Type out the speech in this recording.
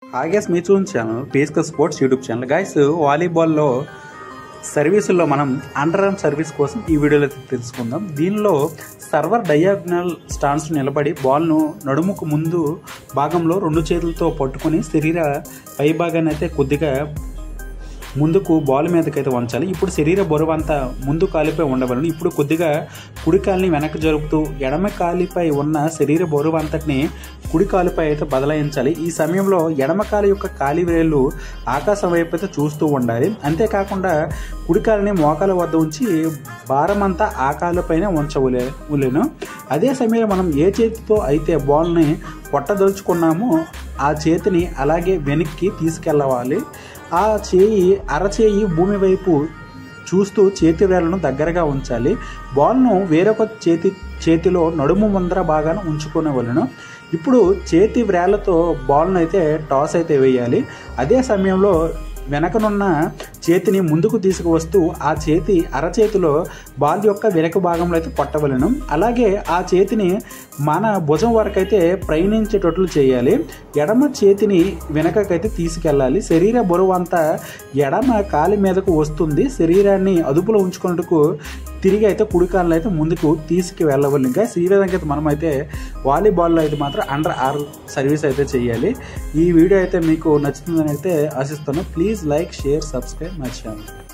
ఆగేస్ మీ చూసిన ఛానల్ పేస్కల్ స్పోర్ట్స్ యూట్యూబ్ ఛానల్ గైస్ వాలీబాల్లో సర్వీసుల్లో మనం అండర్ ఆర్మ్ సర్వీస్ కోసం ఈ వీడియోలో తెలుసుకుందాం దీనిలో సర్వర్ డయాగ్నల్ స్టాన్స్ నిలబడి బాల్ను నడుముకు ముందు భాగంలో రెండు చేతులతో పట్టుకొని శరీర పై భాగాన్ని అయితే కొద్దిగా ముందుకు బాల్ మీదకైతే వంచాలి ఇప్పుడు శరీర బరువు అంతా ముందు కాలిపై ఉండవలను ఇప్పుడు కొద్దిగా కుడి కాలిని వెనక్కి జరుపుతూ ఎడమ కాలిపై ఉన్న శరీర బరువు అంతటిని కుడి కాలుపై అయితే బదలాయించాలి ఈ సమయంలో ఎడమ కాలు యొక్క కాలి వేళ్ళు ఆకాశం వైపు అయితే చూస్తూ ఉండాలి అంతేకాకుండా కుడి కాలిని మోకాల వద్ద ఉంచి భారం అంతా ఆ కాలుపైనే ఉంచవలే ఉలేను అదే సమయంలో మనం ఏ చేతితో అయితే బాల్ని కొట్టదలుచుకున్నామో ఆ చేతిని అలాగే వెనక్కి తీసుకెళ్ళవాలి ఆ చేయి అరచేయి భూమి వైపు చూస్తూ చేతి వేళ్లను దగ్గరగా ఉంచాలి బాల్ను వేరొక చేతి చేతిలో నడుము ముందర భాగాన ఉంచుకునేవలను ఇప్పుడు చేతి వ్రేళ్లతో బాల్ను అయితే టాస్ అయితే వేయాలి అదే సమయంలో వెనకనున్న చేతిని ముందుకు తీసుకువస్తూ ఆ చేతి అరచేతిలో బాల్ యొక్క వెనక భాగంలో అయితే కొట్టవలను అలాగే ఆ చేతిని మన భుజం వరకు అయితే ప్రయాణించేటట్లు చేయాలి ఎడమ చేతిని వెనకకైతే తీసుకెళ్ళాలి శరీర బరువు అంతా ఎడమ కాలి మీదకు వస్తుంది శరీరాన్ని అదుపులో ఉంచుకున్నట్టుకు తిరిగి అయితే కుడికాలను అయితే ముందుకు తీసుకు వెళ్ళవాలి ఇంకా ఈ విధంగా అయితే మనం అయితే వాలీబాల్లో అయితే మాత్రం అండర్ ఆర్ సర్వీస్ అయితే చేయాలి ఈ వీడియో అయితే మీకు నచ్చుతుందని అయితే ఆశిస్తాను please like share subscribe my channel